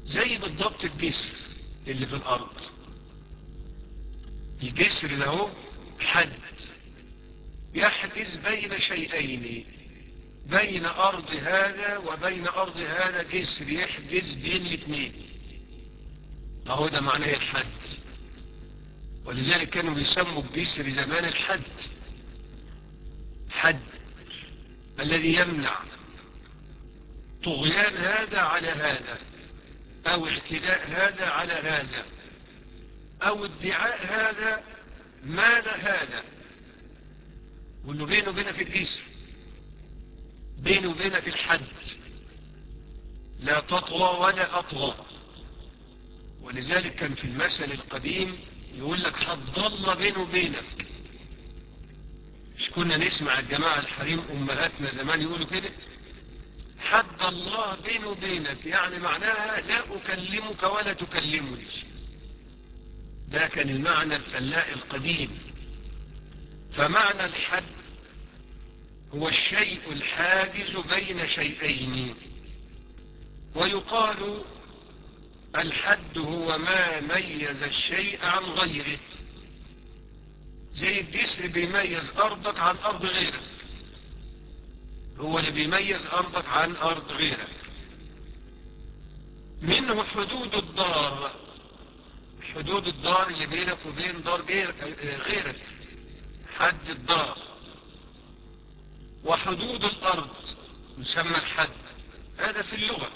زي بالضبط الجسر اللي في الأرض الجسر ده هو حد يحجز بين شيئين بين أرض هذا وبين أرض هذا جسر يحجز بين الاثنين اهو ده معناه الحد ولذلك كانوا بيسموا الجسر زمان الحد حد الذي يمنع طغيان هذا على هذا او اعتداء هذا على هذا او ادعاء هذا مال هذا واللي بينه وبينك الجسر بينه وبينك الحد لا تطغى ولا أطغى ولذلك كان في المثل القديم يقول لك حد الله بينه وبينك مش كنا نسمع الجماعة الحريم أمهاتنا زمان يقولوا كده حد الله بينه وبينك يعني معناها لا أكلمك ولا تكلمني ده كان المعنى الفلاء القديم فمعنى الحد هو الشيء الحاجز بين شيئين ويقال الحد هو ما ميز الشيء عن غيره زي الجسر بيميز أرضك عن أرض غيرك هو اللي بيميز أرضك عن أرض غيرك منه حدود الدار حدود الدار اللي بينك وبين دار غيرك حد الدار وحدود الأرض يسمى الحد هذا في اللغة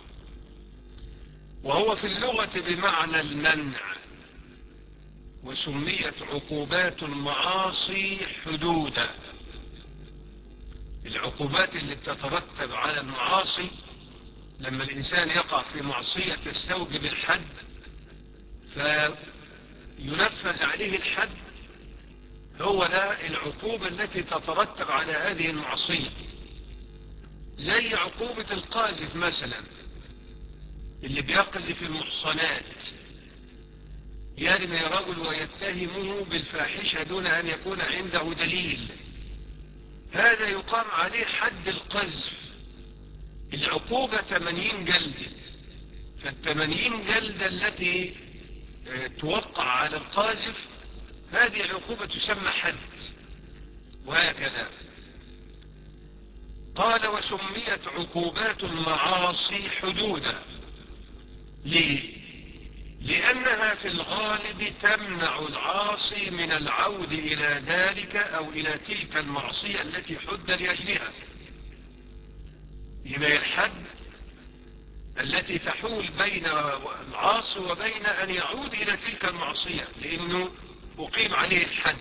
وهو في اللغة بمعنى المنع وسميت عقوبات المعاصي حدودا العقوبات اللي بتترتب على المعاصي لما الإنسان يقع في معصية تستوجب الحد فينفذ عليه الحد هو ده العقوبة التي تترتب على هذه المعصية زي عقوبة القاذف مثلا اللي بيقذف المحصنات يرمي رجل ويتهمه بالفاحشة دون أن يكون عنده دليل هذا يقام عليه حد القذف العقوبة 80 جلدة فالثمانين جلدة التي توقع على القاذف هذه العقوبة تسمى حد وهكذا قال وسميت عقوبات المعاصي حدودا ليه لأنها في الغالب تمنع العاصي من العود إلى ذلك أو إلى تلك المعصية التي حد لأجلها يبقى الحد التي تحول بين العاصي وبين أن يعود إلى تلك المعصية لأنه أقيم عليه الحد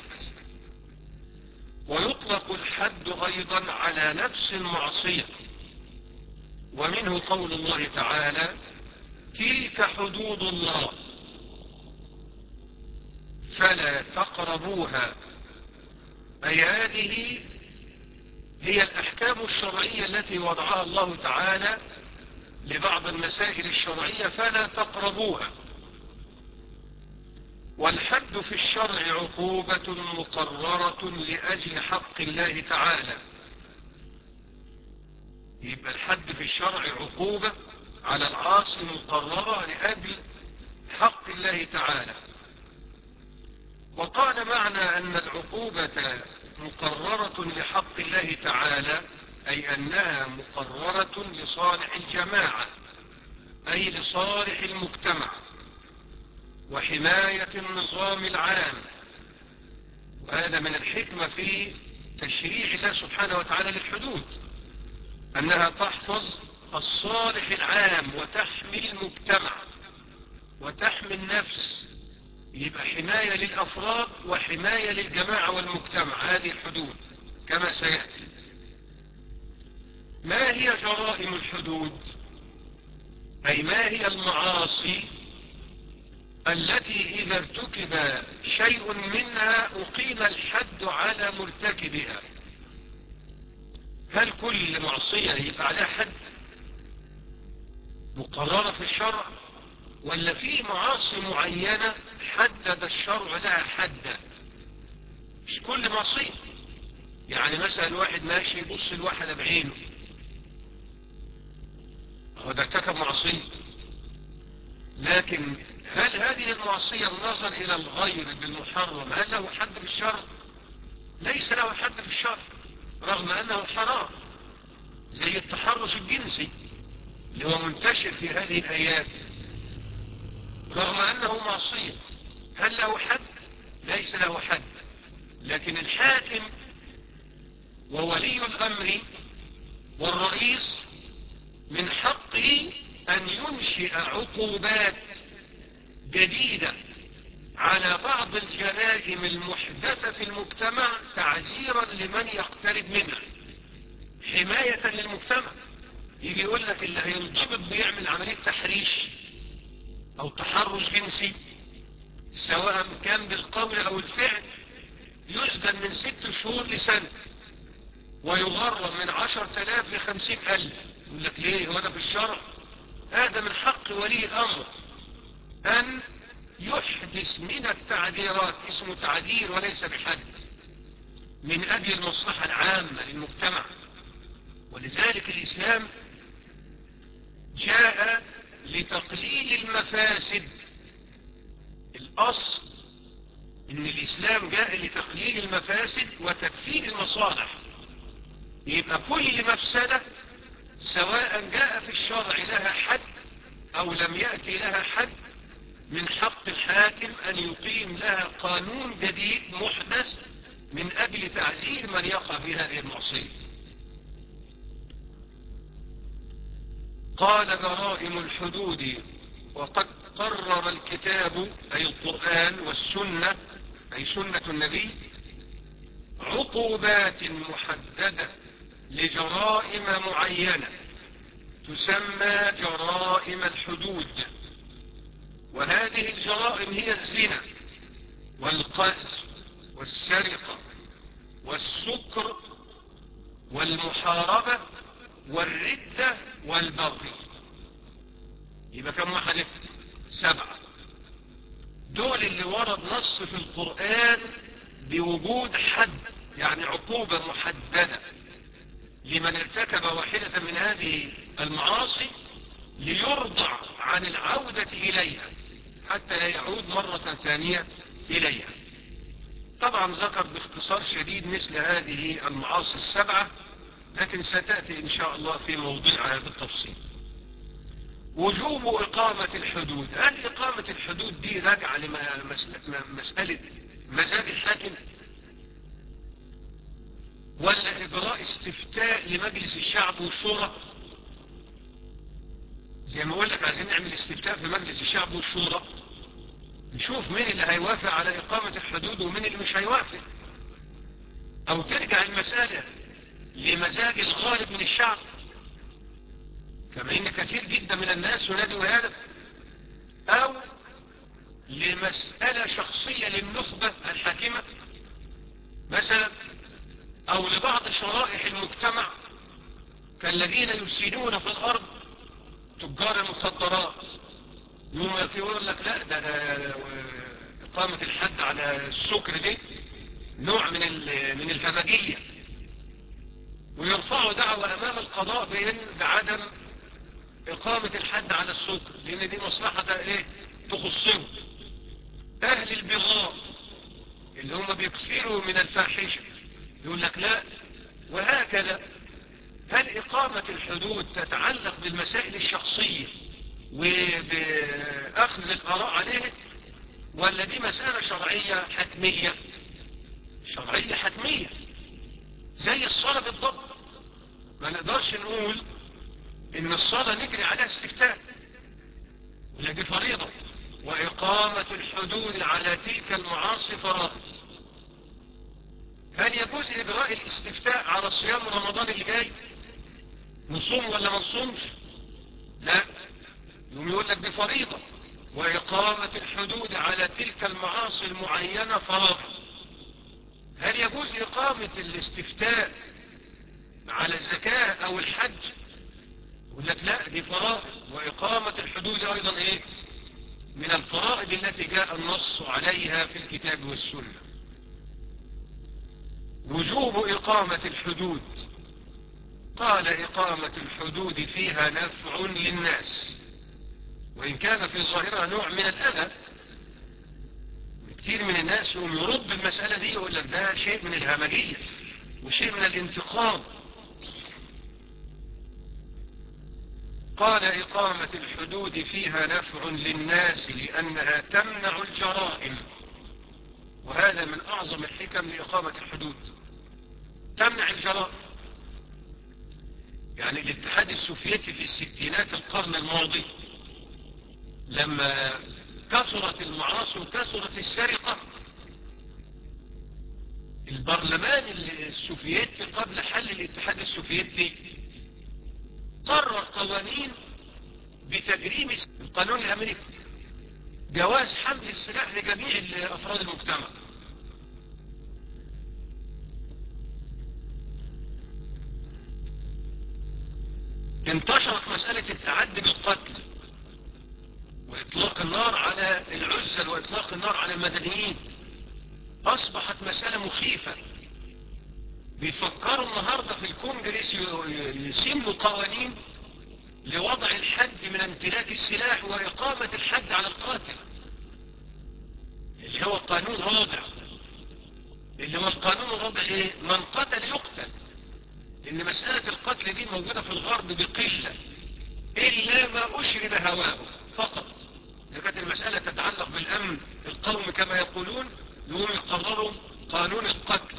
ويطلق الحد أيضا على نفس المعصية ومنه قول الله تعالى تلك حدود الله فلا تقربوها أي هذه هي الأحكام الشرعية التي وضعها الله تعالى لبعض المسائل الشرعية فلا تقربوها والحد في الشرع عقوبة مقررة لأجل حق الله تعالى يبقى الحد في الشرع عقوبة على العاصي مقررة لأجل حق الله تعالى وقال معنى أن العقوبة مقررة لحق الله تعالى أي أنها مقررة لصالح الجماعة أي لصالح المجتمع وحماية النظام العام وهذا من الحكمة في تشريع الله سبحانه وتعالى للحدود أنها تحفظ الصالح العام وتحمي المجتمع وتحمي النفس يبقى حماية للأفراد وحماية للجماعة والمجتمع هذه الحدود كما سيأتي ما هي جرائم الحدود أي ما هي المعاصي التي إذا ارتكب شيء منها أقيم الحد على مرتكبها هل كل معصية يبقى عليها حد مقررة في الشرع ولا في معاصي معينة حدد الشرع لها حدا مش كل معصية يعني مثلا واحد ماشي يبص الواحدة بعينه هو ده ارتكب معصية لكن هل هذه المعصية النظر إلى الغير بالمحرم هل له حد في الشرع ليس له حد في الشرع رغم أنه حرام زي التحرش الجنسي اللي هو منتشر في هذه الأيام رغم أنه معصية هل له حد ليس له حد لكن الحاكم وولي الأمر والرئيس من حقه أن ينشئ عقوبات جديدة على بعض الجرائم المحدثة في المجتمع تعزيرا لمن يقترب منها حماية للمجتمع يجي يقول لك اللي هينضبط بيعمل عملية تحريش او تحرش جنسي سواء كان بالقول او الفعل يسجن من ست شهور لسنة ويغرم من عشر تلاف لخمسين الف يقول لك ليه هو ده في الشرع هذا من حق ولي الامر ان يحدث من التعذيرات اسمه تعذير وليس بحد من اجل المصلحة العامة للمجتمع ولذلك الاسلام جاء لتقليل المفاسد الاصل ان الاسلام جاء لتقليل المفاسد وتكثير المصالح يبقى كل مفسدة سواء جاء في الشرع لها حد او لم يأتي لها حد من حق الحاكم ان يقيم لها قانون جديد محدث من اجل تعزير من يقع في هذه المعصية قال جرائم الحدود وقد قرر الكتاب أي القرآن والسنة أي سنة النبي عقوبات محددة لجرائم معينة تسمى جرائم الحدود وهذه الجرائم هي الزنا والقذف والسرقة والسكر والمحاربة والردة والبغي يبقى كم واحد سبعة دول اللي ورد نص في القرآن بوجود حد يعني عقوبة محددة لمن ارتكب واحدة من هذه المعاصي ليرضع عن العودة إليها حتى لا يعود مرة ثانية إليها طبعا ذكر باختصار شديد مثل هذه المعاصي السبعة لكن ستأتي إن شاء الله في موضعها بالتفصيل وجوب إقامة الحدود هل إقامة الحدود دي راجعة لمسألة مزاج الحاكم ولا إجراء استفتاء لمجلس الشعب والشورى زي ما أقول لك عايزين نعمل استفتاء في مجلس الشعب والشورى نشوف مين اللي هيوافق على إقامة الحدود ومين اللي مش هيوافق أو ترجع المسألة لمزاج الغالب من الشعب كما ان كثير جدا من الناس ينادوا هذا او لمسألة شخصية للنخبة الحاكمة مثلا او لبعض شرائح المجتمع كالذين يفسدون في الارض تجار المخدرات يوم يقول لك لا ده, ده اقامة الحد على السكر دي نوع من من الهمجية ويرفعوا دعوة امام القضاء بان بعدم اقامة الحد على السكر لان دي مصلحة ايه تخصهم اهل البغاء اللي هم بيكثروا من الفاحشة يقول لك لا وهكذا هل اقامة الحدود تتعلق بالمسائل الشخصية وباخذ الاراء عليه ولا دي مسألة شرعية حتمية شرعية حتمية زي الصلاة بالضبط ما نقدرش نقول ان الصلاة نجري عليها استفتاء ولا دي فريضة واقامة الحدود على تلك المعاصي فرائض هل يجوز اجراء الاستفتاء على صيام رمضان اللي جاي نصوم ولا ما نصومش لا يوم يقول لك دي فريضة واقامة الحدود على تلك المعاصي المعينة فرائض هل يجوز اقامة الاستفتاء على الزكاة او الحج يقول لك لا دي فرائض وإقامة الحدود أيضا إيه من الفرائض التي جاء النص عليها في الكتاب والسنة وجوب إقامة الحدود قال إقامة الحدود فيها نفع للناس وإن كان في ظاهرها نوع من الأذى كتير من الناس يقوم يرد المسألة دي يقول لك ده شيء من الهمجية وشيء من الانتقام قال إقامة الحدود فيها نفع للناس لأنها تمنع الجرائم وهذا من أعظم الحكم لإقامة الحدود تمنع الجرائم يعني الاتحاد السوفيتي في الستينات القرن الماضي لما كثرت المعاصي وكثرت السرقة البرلمان السوفيتي قبل حل الاتحاد السوفيتي قرر قوانين بتجريم القانون الامريكي جواز حمل السلاح لجميع افراد المجتمع انتشرت مسألة التعدي بالقتل واطلاق النار على العزل واطلاق النار على المدنيين اصبحت مسألة مخيفة بيفكروا النهاردة في الكونجرس يسموا قوانين لوضع الحد من امتلاك السلاح وإقامة الحد على القاتل اللي هو قانون رادع اللي هو القانون الرادع ايه من قتل يقتل ان مسألة القتل دي موجودة في الغرب بقلة الا ما اشرب هواه فقط اذا كانت المسألة تتعلق بالامن القوم كما يقولون يقوم يقرروا قانون القتل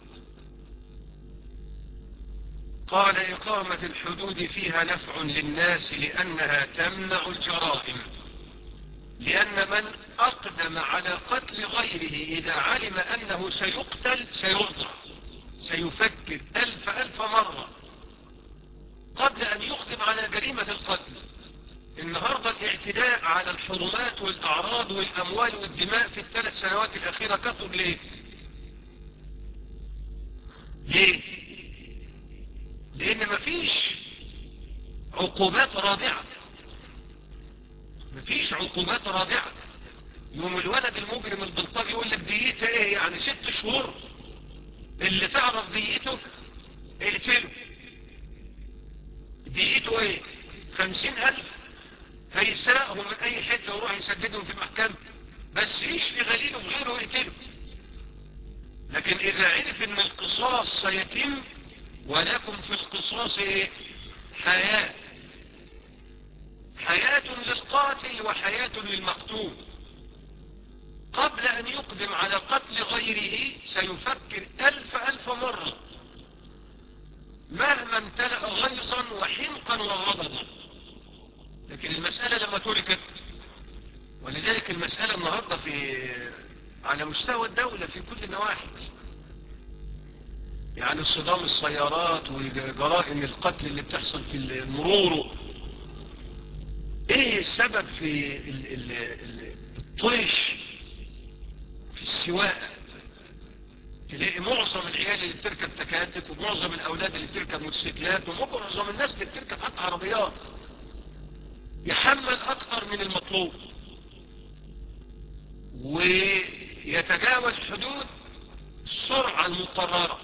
قال إقامة الحدود فيها نفع للناس لأنها تمنع الجرائم لأن من أقدم على قتل غيره إذا علم أنه سيقتل سيرضع سيفكر ألف ألف مرة قبل أن يقدم على جريمة القتل النهاردة الاعتداء على الحرمات والأعراض والأموال والدماء في الثلاث سنوات الأخيرة كثر ليه ليه لان مفيش عقوبات رادعة مفيش عقوبات رادعة يوم الولد المجرم البلطجي يقول لك ديته ايه يعني ست شهور اللي تعرف ديته اقتله ديته ايه خمسين الف هيسرقهم من اي حتة ويروح يسددهم في المحكمة بس يشفي غليله بغيره ويقتله لكن اذا عرف ان القصاص سيتم ولكم في القصاص ايه حياة حياة للقاتل وحياة للمقتول قبل ان يقدم على قتل غيره سيفكر الف الف مرة مهما امتلأ غيظا وحنقا وغضبا لكن المسألة لما تركت ولذلك المسألة النهاردة في على مستوى الدولة في كل النواحي يعني صدام السيارات وجرائم القتل اللي بتحصل في المرور ايه السبب في الطيش في السواقة تلاقي معظم العيال اللي بتركب تكاتك ومعظم الاولاد اللي بتركب موتوسيكلات ومعظم الناس اللي بتركب حتى عربيات يحمل اكتر من المطلوب ويتجاوز حدود السرعة المقررة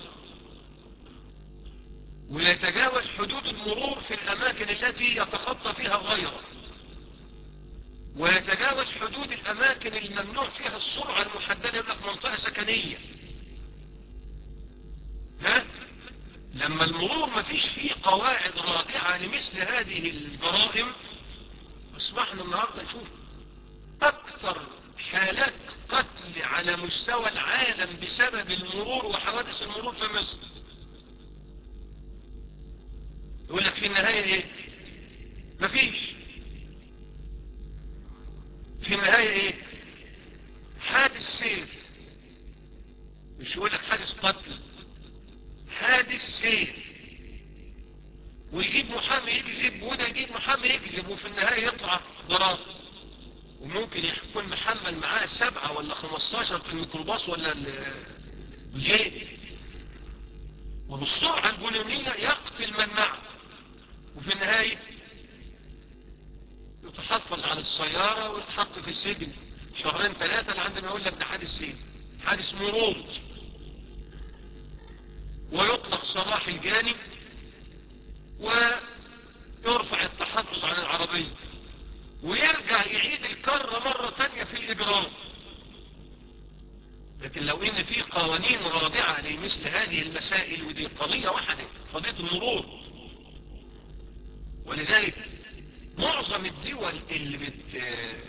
ويتجاوز حدود المرور في الأماكن التي يتخطى فيها غيره ويتجاوز حدود الأماكن الممنوع فيها السرعة المحددة يقول لك منطقة سكنية ها؟ لما المرور ما فيش فيه قواعد رادعة لمثل هذه الجرائم أصبحنا النهاردة نشوف أكثر حالات قتل على مستوى العالم بسبب المرور وحوادث المرور في مصر يقول لك في النهاية ايه مفيش في النهاية ايه حادث سيف مش يقول لك حادث قتل حادث سيف ويجيب محامي يكذب وده يجيب محامي يكذب وفي النهاية يطلع ضرار وممكن يكون محمل معاه سبعة ولا خمستاشر في الميكروباص ولا الجيد وبالسرعة الجنونية يقتل من معه وفي النهاية يتحفظ على السيارة ويتحط في السجن شهرين ثلاثة لعندما يقول لك ده حادث سيف حادث مرور ويطلق صلاح الجاني ويرفع التحفظ عن العربية ويرجع يعيد الكرة مرة تانية في الإجرام لكن لو ان في قوانين رادعة لمثل هذه المسائل ودي قضية واحدة قضية المرور ولذلك معظم الدول اللي بت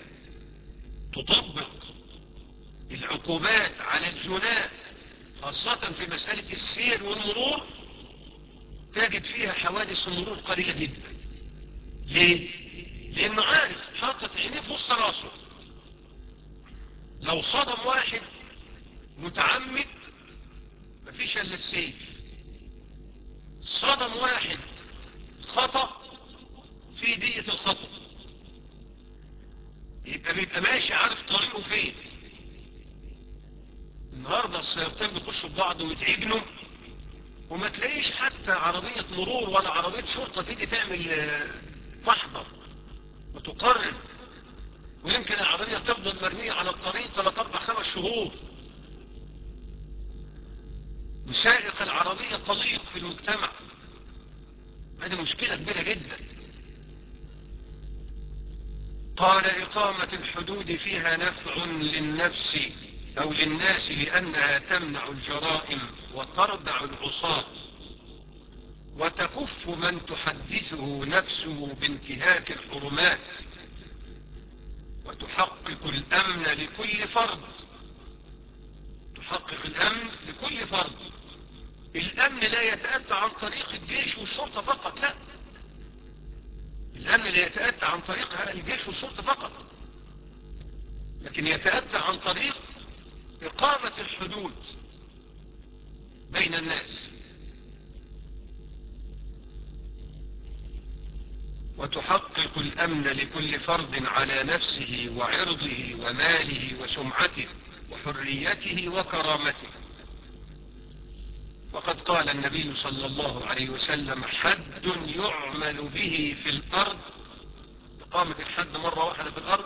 تطبق العقوبات على الجناء خاصة في مسألة السير والمرور تجد فيها حوادث المرور قليلة جدا ليه؟ لأنه عارف حاطط عينيه في وسط راسه لو صدم واحد متعمد مفيش الا السيف صدم واحد خطأ في دية الخطأ يبقى بيبقى ماشي عارف طريقه فين النهاردة السيارتين بيخشوا ببعض ويتعجنوا وما تلاقيش حتى عربية مرور ولا عربية شرطة تيجي تعمل محضر وتقرب ويمكن العربية تفضل مرمية على الطريق 3 4 5 شهور وسائق العربية طليق في المجتمع هذه مشكلة كبيرة جدا قال إقامة الحدود فيها نفع للنفس أو للناس لأنها تمنع الجرائم وتردع العصاة وتكف من تحدثه نفسه بانتهاك الحرمات وتحقق الأمن لكل فرد تحقق الأمن لكل فرد الأمن لا يتأتى عن طريق الجيش والشرطة فقط لا الأمن لا يتأتى عن طريق الجيش والشرطة فقط لكن يتأتى عن طريق إقامة الحدود بين الناس وتحقق الأمن لكل فرد على نفسه وعرضه وماله وسمعته وحريته وكرامته وقد قال النبي صلى الله عليه وسلم حد يعمل به في الأرض إقامة الحد مرة واحدة في الأرض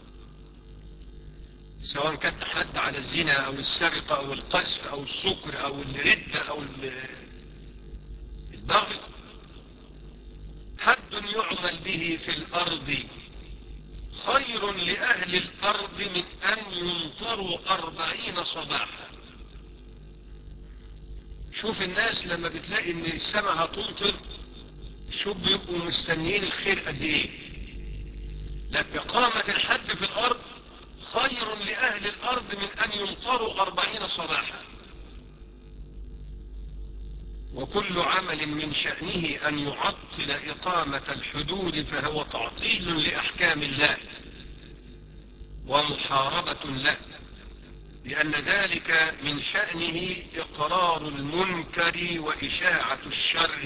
سواء كان حد على الزنا أو السرقة أو القذف أو السكر أو الردة أو البغي حد يعمل به في الأرض خير لأهل الأرض من أن يمطروا أربعين صباحا شوف الناس لما بتلاقي ان السماء هتمطر شوف بيبقوا مستنيين الخير قد ايه لكن إقامة الحد في الأرض خير لأهل الأرض من أن يمطروا أربعين صباحا وكل عمل من شأنه أن يعطل إقامة الحدود فهو تعطيل لأحكام الله ومحاربة له لأن ذلك من شأنه إقرار المنكر وإشاعة الشر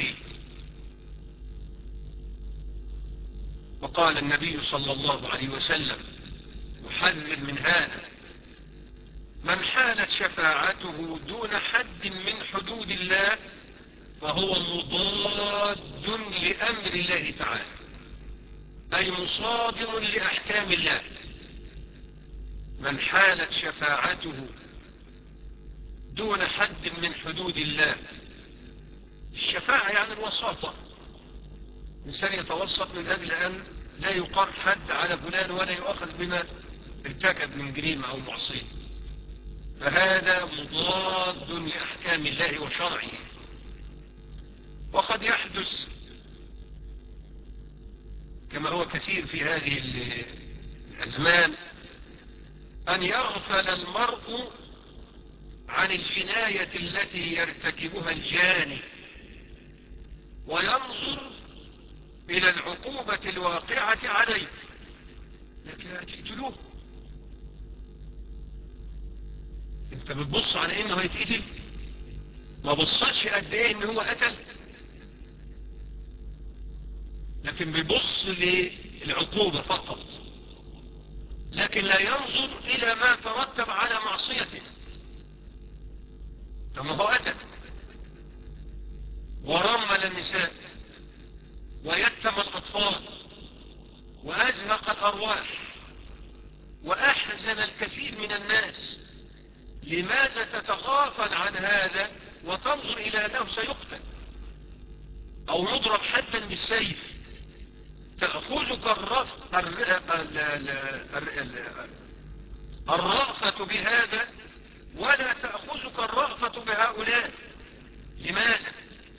وقال النبي صلى الله عليه وسلم يحذر من هذا من حالت شفاعته دون حد من حدود الله فهو مضاد لأمر الله تعالى أي مصادم لأحكام الله من حالت شفاعته دون حد من حدود الله الشفاعة يعني الوساطة إنسان يتوسط من أجل أن لا يقام حد على فلان ولا يؤخذ بما ارتكب من جريمة أو معصية فهذا مضاد لأحكام الله وشرعه وقد يحدث كما هو كثير في هذه الأزمان أن يغفل المرء عن الجناية التي يرتكبها الجاني وينظر إلى العقوبة الواقعة عليه لكن هتقتلوه انت بتبص على انه هيتقتل ما بصتش قد ايه ان هو قتل لكن بيبص للعقوبة فقط لكن لا ينظر إلى ما ترتب على معصيته طب ما هو قتل ورمل النساء ويتم الأطفال وأزهق الأرواح وأحزن الكثير من الناس لماذا تتغافل عن هذا وتنظر إلى أنه سيقتل أو يضرب حتى بالسيف تأخذك الرف... الرأفة بهذا ولا تأخذك الرأفة بهؤلاء لماذا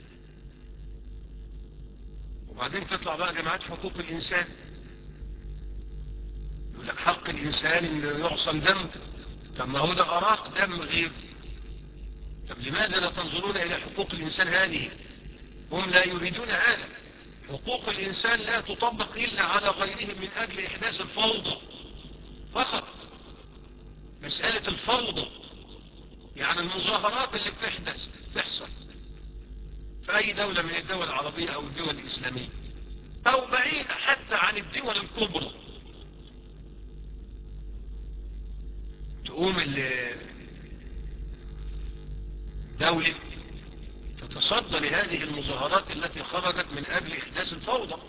وبعدين تطلع بقى جماعات حقوق الإنسان يقول لك حق الإنسان إنه يعصم دم طب ما هو ده أراق دم غير طب لماذا لا تنظرون إلى حقوق الإنسان هذه هم لا يريدون هذا حقوق الإنسان لا تطبق إلا على غيرهم من أجل إحداث الفوضى فقط مسألة الفوضى يعني المظاهرات اللي بتحدث تحصل في أي دولة من الدول العربية أو الدول الإسلامية أو بعيدة حتى عن الدول الكبرى تقوم الدولة تتصدى لهذه المظاهرات التي خرجت من أجل إحداث الفوضى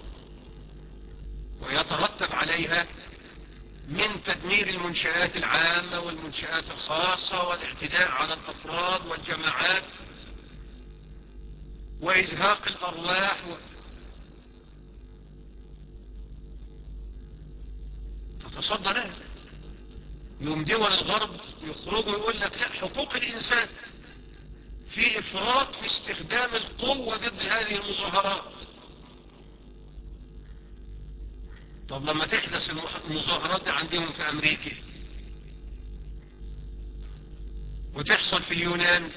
ويترتب عليها من تدمير المنشآت العامة والمنشآت الخاصة والاعتداء على الأفراد والجماعات وإزهاق الأرواح و... تتصدى لها يوم دول الغرب يخرجوا يقول لك لا حقوق الإنسان في إفراط في استخدام القوة ضد هذه المظاهرات طب لما تحدث المظاهرات دي عندهم في أمريكا وتحصل في اليونان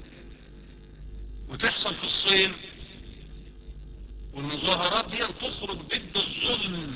وتحصل في الصين والمظاهرات دي تخرج ضد الظلم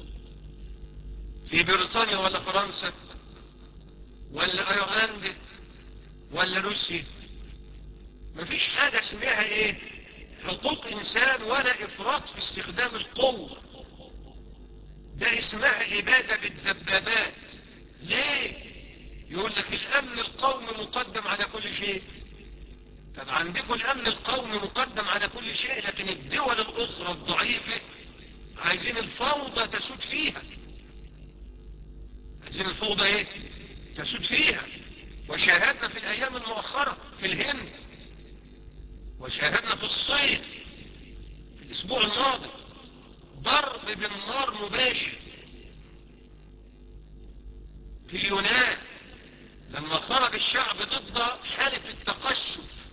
في بريطانيا ولا فرنسا ولا ايرلندا ولا روسيا مفيش حاجة اسمها ايه حقوق انسان ولا افراط في استخدام القوة ده اسمها ابادة بالدبابات ليه يقول لك الامن القومي مقدم على كل شيء طب عندكم الامن القومي مقدم على كل شيء لكن الدول الاخرى الضعيفة عايزين الفوضى تسود فيها عايزين الفوضى ايه تسود فيها وشاهدنا في الايام المؤخرة في الهند وشاهدنا في الصين في الاسبوع الماضي ضرب بالنار مباشر في اليونان لما خرج الشعب ضد حالة التقشف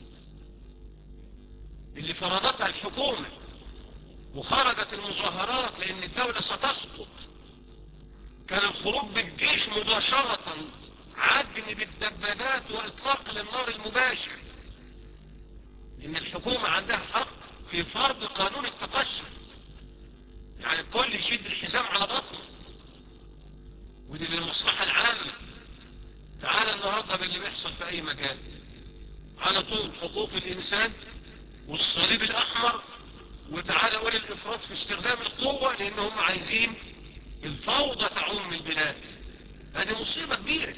اللي فرضتها الحكومة وخرجت المظاهرات لان الدولة ستسقط كان الخروج بالجيش مباشرة عجن بالدبابات واطلاق للنار المباشر ان الحكومة عندها حق في فرض قانون التقشف يعني الكل يشد الحزام على بطنه ودي للمصلحة العامة تعال النهاردة باللي بيحصل في اي مكان على طول حقوق الانسان والصليب الاحمر وتعالى قول الافراط في استخدام القوة لانهم عايزين الفوضى تعم البلاد هذه مصيبة كبيرة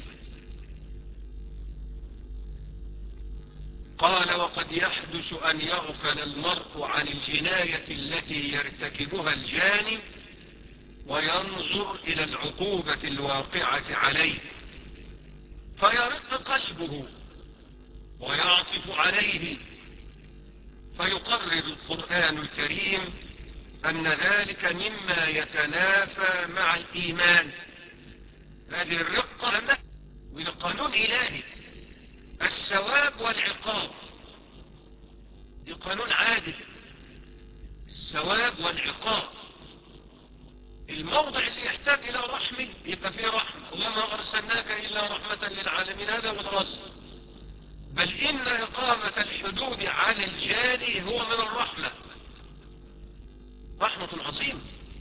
قال وقد يحدث أن يغفل المرء عن الجناية التي يرتكبها الجاني وينظر إلى العقوبة الواقعة عليه فيرق قلبه ويعطف عليه فيقرر القرآن الكريم أن ذلك مما يتنافى مع الإيمان هذه الرقة وإذا قانون إلهي الثواب والعقاب دي قانون عادل الثواب والعقاب الموضع اللي يحتاج إلى رحمة يبقى فيه رحمة وما أرسلناك إلا رحمة للعالمين هذا هو الأصل بل إن إقامة الحدود على الجاني هو من الرحمة رحمة عظيمة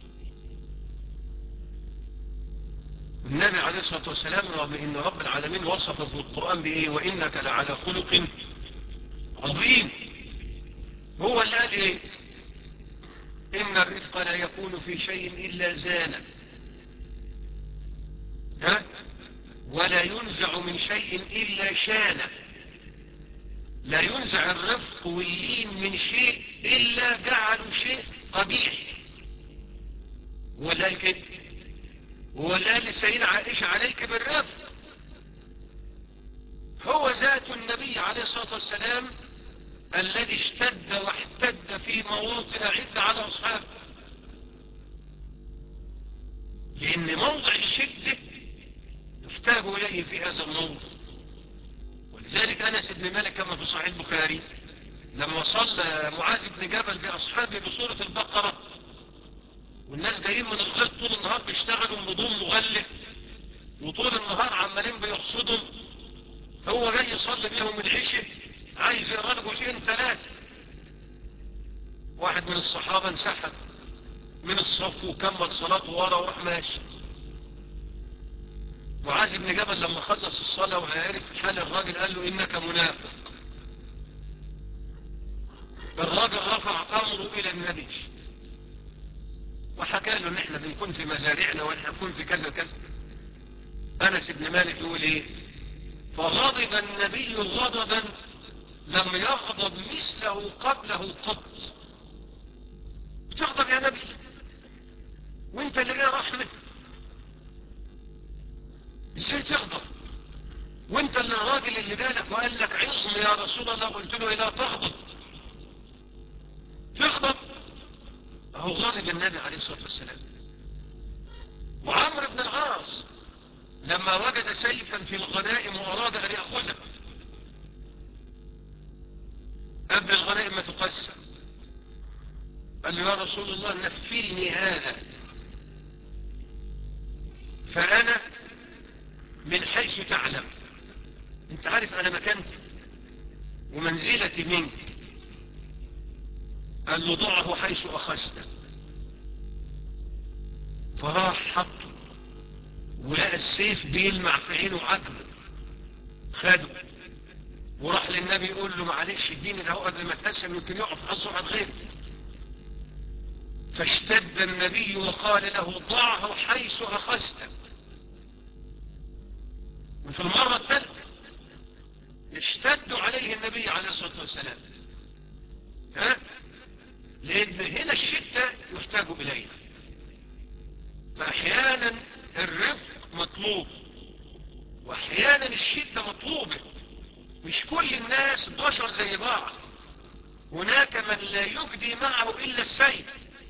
النبي عليه الصلاة والسلام رغم ان رب العالمين وصفه في القرآن بايه وانك لعلى خلق عظيم هو اللي قال ايه ان الرزق لا يكون في شيء الا زانه ها ولا ينزع من شيء الا شانه لا ينزع الرفق واللين من شيء الا جعلوا شيء قبيح ولا الكذب ولا لسيدنا عائشة عليك بالرفق هو ذات النبي عليه الصلاة والسلام الذي اشتد واحتد في مواطن عدة على أصحابه لأن موضع الشدة يحتاج إليه في هذا الموضع ولذلك أنس بن مالك كما في صحيح البخاري لما صلى معاذ بن جبل بأصحابه بسورة البقرة والناس جايين من الغيط طول النهار بيشتغلوا بدون مغلق وطول النهار عمالين بيحصدهم هو جاي يصلي بيهم العشاء عايز يقرا له جزئين ثلاثه واحد من الصحابه انسحب من الصف وكمل صلاته ورا وراح ماشي معاذ بن جبل لما خلص الصلاه وعرف حال الراجل قال له انك منافق الراجل رفع امره الى النبي وحكى له ان احنا بنكون في مزارعنا واحنا بنكون في كذا كذا انس بن مالك يقول ايه فغضب النبي غضبا لم يغضب مثله قبله قط بتغضب يا نبي وانت اللي جاي رحمه ازاي تغضب وانت اللي الراجل اللي جالك وقال لك عظم يا رسول الله قلت له لا تغضب تغضب هو غاضب النبي عليه الصلاة والسلام وعمر بن العاص لما وجد سيفا في الغنائم وأراد أن يأخذه قبل الغنائم ما تقسم قال له يا رسول الله نفلني هذا فأنا من حيث تعلم انت عارف أنا مكانتي ومنزلتي منك قال له ضعه حيث أخذته فراح حطه ولقى السيف بيلمع في عينه عجبه خده وراح للنبي يقول له معلش اديني ده قبل ما تقسم يمكن يقف عصر واحد غيره فاشتد النبي وقال له ضعه حيث أخذته وفي المرة الثالثة يشتد عليه النبي عليه الصلاة والسلام ها لأن هنا الشدة يحتاج إليها فأحيانا الرفق مطلوب وأحيانا الشدة مطلوبة مش كل الناس بشر زي بعض هناك من لا يجدي معه إلا السيف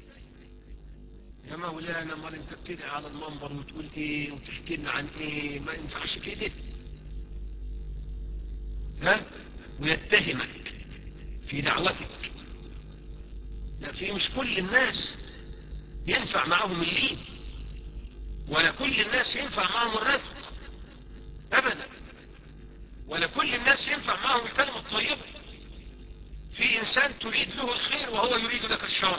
يا مولانا امال انت بتدعي على المنبر وتقول ايه وتحكي لنا عن ايه ما ينفعش كده ها ويتهمك في دعوتك لا في مش كل الناس ينفع معهم اللين ولا كل الناس ينفع معهم الرفق ابدا ولا كل الناس ينفع معهم الكلمة الطيبة في انسان تريد له الخير وهو يريد لك الشر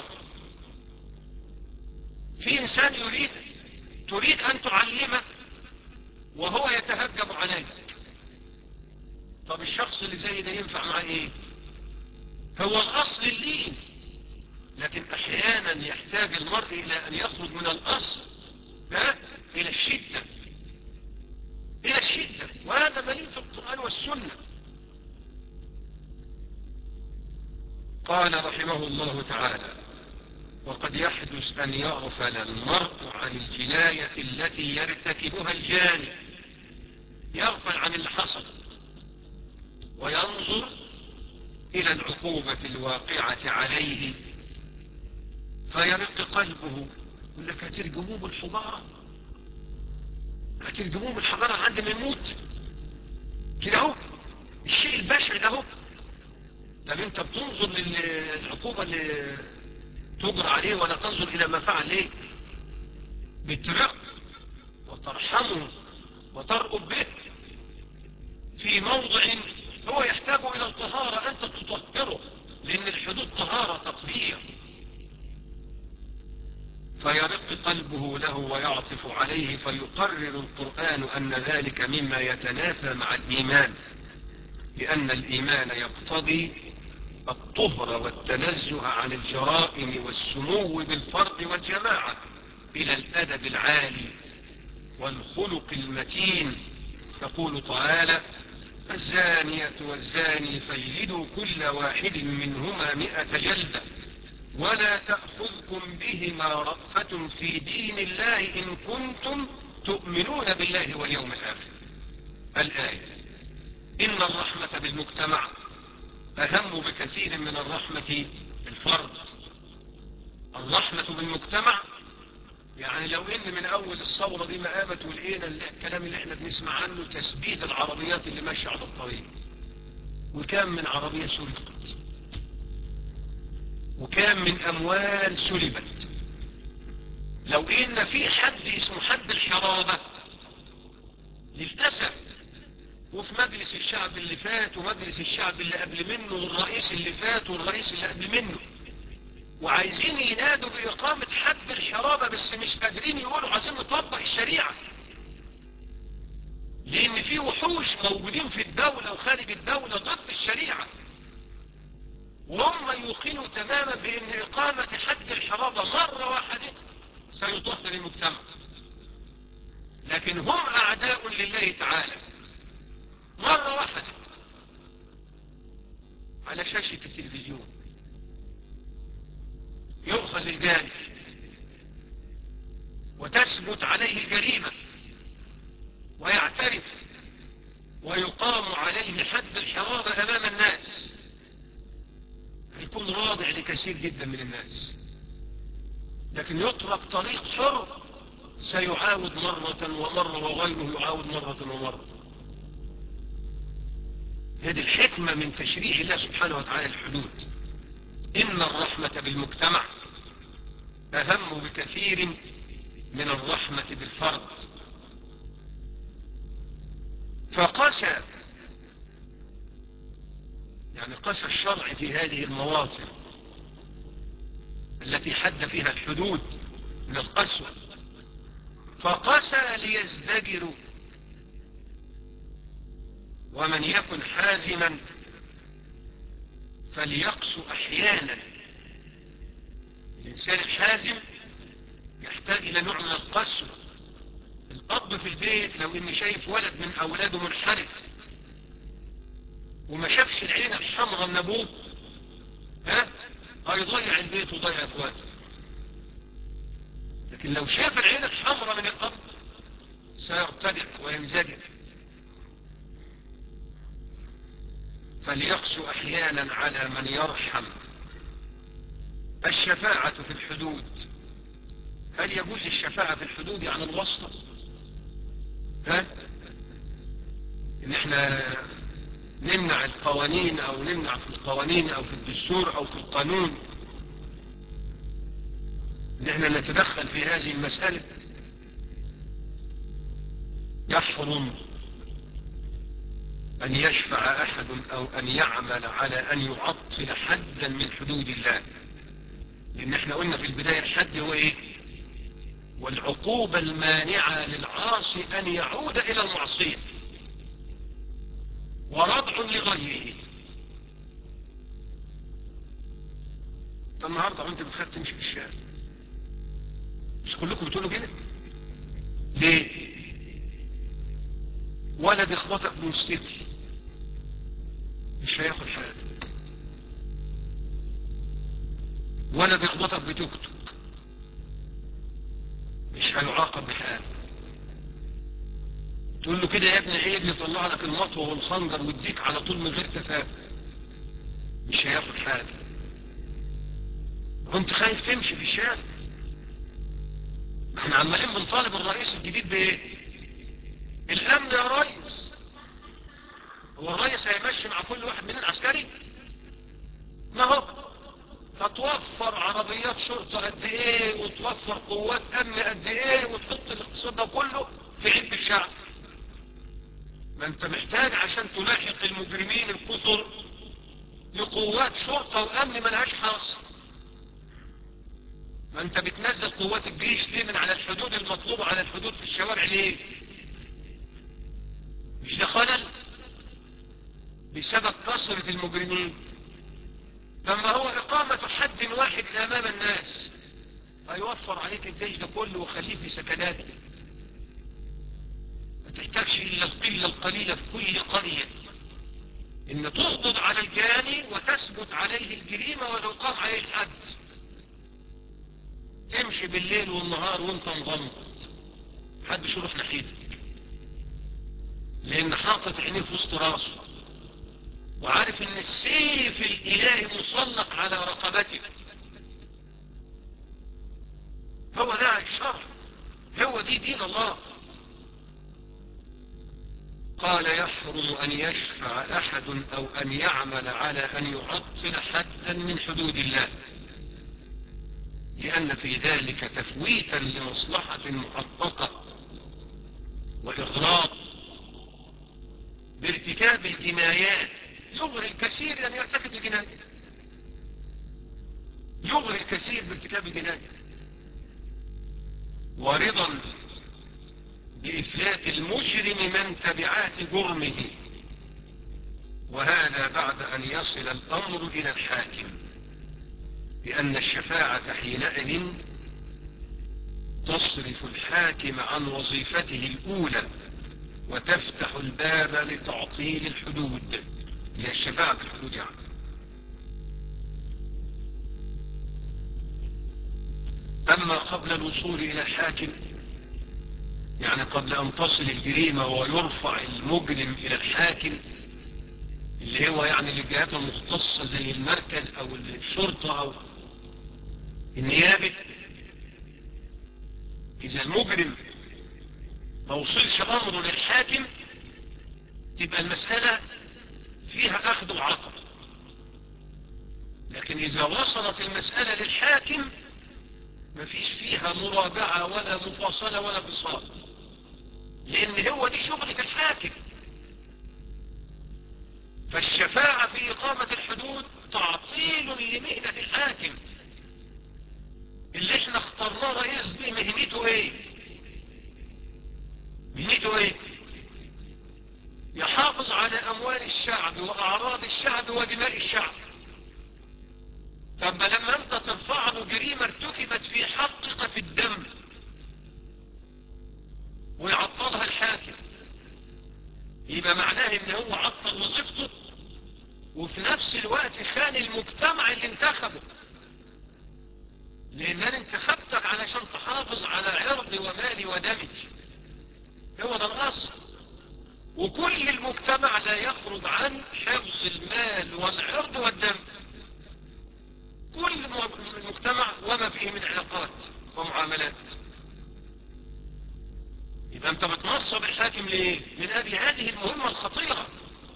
في انسان يريد تريد ان تعلمه وهو يتهجم عليك طب الشخص اللي زي ده ينفع معاه ايه هو الاصل اللين لكن احيانا يحتاج المرء الى ان يخرج من الاصل ها الى الشدة الى الشدة وهذا مليء في القرآن والسنة قال رحمه الله تعالى وقد يحدث ان يغفل المرء عن الجناية التي يرتكبها الجاني يغفل عن اللي حصل وينظر الى العقوبة الواقعة عليه فيرق قلبه يقول لك هترجموه بالحضارة هترجموه بالحضارة عند ما يموت كده اهو الشيء البشع ده اهو طب انت بتنظر للعقوبة اللي تجرى عليه ولا تنظر الى ما فعل ليه بترق وترحمه وترقب به في موضع هو يحتاج الى الطهارة انت تطهره لان الحدود طهارة تطهير فيرق قلبه له ويعطف عليه فيقرر القرآن أن ذلك مما يتنافى مع الإيمان لأن الإيمان يقتضي الطهر والتنزه عن الجرائم والسمو بالفرد والجماعة إلى الأدب العالي والخلق المتين يقول تعالى الزانية والزاني فاجلدوا كل واحد منهما مئة جلدة ولا تأخذكم بهما رأفة في دين الله إن كنتم تؤمنون بالله واليوم الآخر الآية إن الرحمة بالمجتمع أهم بكثير من الرحمة بالفرد الرحمة بالمجتمع يعني لو ان من اول الثورة دي ما قامت ولقينا الكلام اللي احنا بنسمع عنه تثبيت العربيات اللي ماشية على الطريق وكام من عربية سرقت وكام من اموال سلبت لو ان في حد اسمه حد الحرابة للأسف وفي مجلس الشعب اللي فات ومجلس الشعب اللي قبل منه والرئيس اللي فات والرئيس اللي قبل منه وعايزين ينادوا بإقامة حد الحرابة بس مش قادرين يقولوا عايزين نطبق الشريعة لأن في وحوش موجودين في الدولة وخارج الدولة ضد الشريعة وهم يوقنوا تماما بأن إقامة حد الحرابة مرة واحدة سيطهر المجتمع لكن هم أعداء لله تعالى مرة واحدة على شاشة التلفزيون يؤخذ الجانب وتثبت عليه الجريمة ويعترف ويقام عليه حد الحرابة أمام الناس يكون راضع لكثير جدا من الناس لكن يترك طريق حر سيعاود مرة ومرة وغيره يعاود مرة ومرة هذه الحكمة من تشريع الله سبحانه وتعالى الحدود إن الرحمة بالمجتمع أهم بكثير من الرحمة بالفرد فقسى يعني قسى الشرع في هذه المواطن التي حد فيها الحدود من القسوة فقسى ليزدجروا ومن يكن حازما فليقسو احيانا الانسان الحازم يحتاج الى نوع من القسوة الاب في البيت لو اني شايف ولد من اولاده منحرف وما شافش العين الحمراء من ابوه ها هيضيع البيت وضيع اخواته لكن لو شاف العين الحمراء من الاب سيرتدع وينزجر فليقسو احيانا على من يرحم الشفاعة في الحدود هل يجوز الشفاعة في الحدود يعني الوسطى ها ان احنا نمنع القوانين او نمنع في القوانين او في الدستور او في القانون ان احنا نتدخل في هذه المسألة يحرم أن يشفع أحد أو أن يعمل على أن يعطل حدا من حدود الله لأن احنا قلنا في البداية الحد هو إيه والعقوبة المانعة للعاصي أن يعود إلى المعصية وردع لغيره فالنهاردة وانت بتخاف تمشي في الشارع مش كلكم بتقولوا كده ليه ولد يخبطك بمستكل مش هياخد حاجة ولد يخبطك بتوك توك مش هيعاقب بحاجة تقول له كده يا ابني عيب يطلع لك المطوة والخنجر ويديك على طول من غير تفاهم مش هياخد حاجة وانت خايف تمشي في الشارع احنا عمالين بنطالب الرئيس الجديد بايه الامن يا ريس هو الريس هيمشي مع كل واحد مننا عسكري ما هو هتوفر عربيات شرطة قد ايه وتوفر قوات امن قد ايه وتحط الاقتصاد ده كله في عيب الشعب ما انت محتاج عشان تلاحق المجرمين الكثر لقوات شرطة وامن ملهاش حاصل ما انت بتنزل قوات الجيش ليه من على الحدود المطلوبة على الحدود في الشوارع ليه مش ده خلل بسبب كثرة المجرمين فما هو إقامة حد واحد أمام الناس هيوفر عليك الجيش ده كله وخليه في سكناته ما تحتاجش إلا القلة القليلة في كل قرية إن تغضض على الجاني وتثبت عليه الجريمة ويقام عليه الحد تمشي بالليل والنهار وانت مغمض محدش يروح ناحيتك لان حاطط عينيه في وسط راسه وعارف ان السيف الالهي مسلط على رقبته هو ده الشرع هو دي دين الله قال يحرم أن يشفع أحد أو أن يعمل على أن يعطل حدا من حدود الله لأن في ذلك تفويتا لمصلحة محققة وإغراض بارتكاب الجنايات يغري الكثير أن يرتكب الجناية يغري الكثير بارتكاب الجناية ورضا بإفلات المجرم من تبعات جرمه وهذا بعد أن يصل الأمر إلى الحاكم لأن الشفاعة حينئذ تصرف الحاكم عن وظيفته الأولى وتفتح الباب لتعطيل الحدود هي الشفاعة في الحدود يعني أما قبل الوصول إلى الحاكم يعني قبل أن تصل الجريمة ويرفع المجرم إلى الحاكم اللي هو يعني الجهات المختصة زي المركز أو الشرطة أو النيابة إذا المجرم ما وصلش أمره للحاكم تبقى المسألة فيها أخذ وعطاء لكن إذا وصلت المسألة للحاكم ما فيش فيها مرابعة ولا مفاصلة ولا فصال لأن هو دي شغلة الحاكم فالشفاعة في إقامة الحدود تعطيل لمهنة الحاكم اللي احنا اخترناه رئيس دي مهنته ايه مهنته ايه يحافظ على اموال الشعب واعراض الشعب ودماء الشعب طب لما انت ترفع له جريمة ارتكبت في حقك الدم ويعطلها الحاكم يبقى معناه ان هو عطل وظيفته وفي نفس الوقت خان المجتمع اللي انتخبه لان انا انتخبتك علشان تحافظ على عرضي ومالي ودمي هو ده الاصل وكل المجتمع لا يخرج عن حفظ المال والعرض والدم كل المجتمع وما فيه من علاقات ومعاملات إذا أنت بتنصب الحاكم ليه؟ من أجل هذه المهمة الخطيرة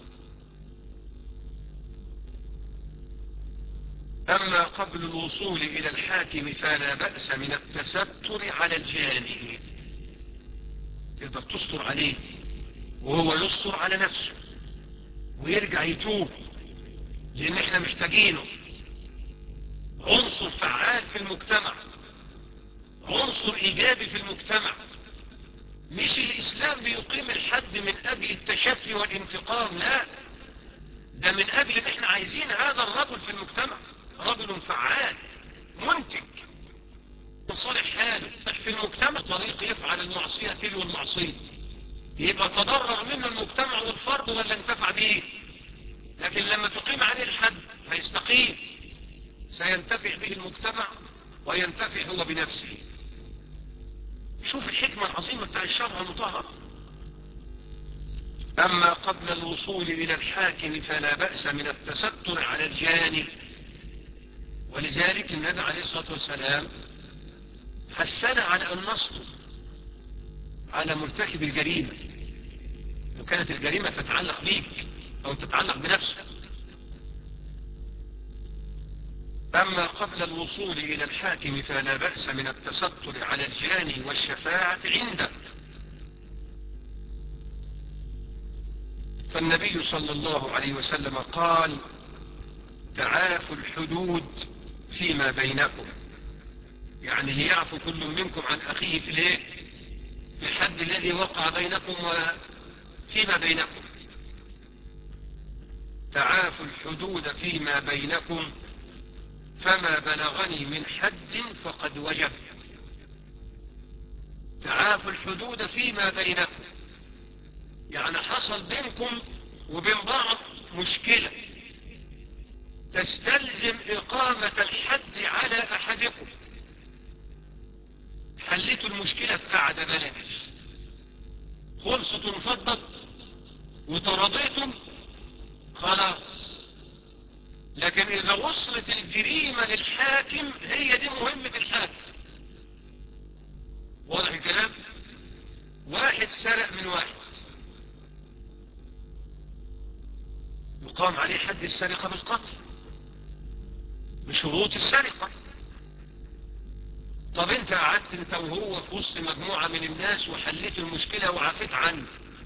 أما قبل الوصول إلى الحاكم فلا بأس من التستر على الجاني تقدر تستر عليه وهو يستر على نفسه ويرجع يتوب لأن احنا محتاجينه عنصر فعال في المجتمع عنصر إيجابي في المجتمع مش الإسلام بيقيم الحد من أجل التشفي والانتقام لا ده من أجل ان احنا عايزين هذا الرجل في المجتمع رجل فعال منتج صالح حاله في المجتمع طريق يفعل المعصية تلو المعصية يبقى تضرر منه المجتمع والفرد ولا انتفع به لكن لما تقيم عليه الحد هيستقيم سينتفع به المجتمع وينتفع هو بنفسه شوف الحكمة العظيمة بتاع الشرع المطهر أما قبل الوصول إلى الحاكم فلا بأس من التستر على الجانب ولذلك النبي عليه الصلاة والسلام حسنا على أن نسطر على مرتكب الجريمة لو كانت الجريمة تتعلق بيك أو تتعلق بنفسك أما قبل الوصول إلى الحاكم فلا بأس من التستر على الجاني والشفاعة عنده فالنبي صلى الله عليه وسلم قال تعافوا الحدود فيما بينكم يعني ليعفو كل منكم عن أخيه في الايه في الحد الذي وقع بينكم وفيما بينكم تعافوا الحدود فيما بينكم فما بلغني من حد فقد وجب تعافوا الحدود فيما بينكم يعني حصل بينكم وبين بعض مشكلة تستلزم إقامة الحد على أحدكم حليتوا المشكلة في قعدة بلدي خلصت انفضت وترضيتم خلاص لكن إذا وصلت الجريمة للحاكم هي دي مهمة الحاكم واضح الكلام واحد سرق من واحد يقام عليه حد السرقة بالقتل بشروط السرقة طب انت قعدت انت وهو في وسط مجموعة من الناس وحليت المشكلة وعافيت عنه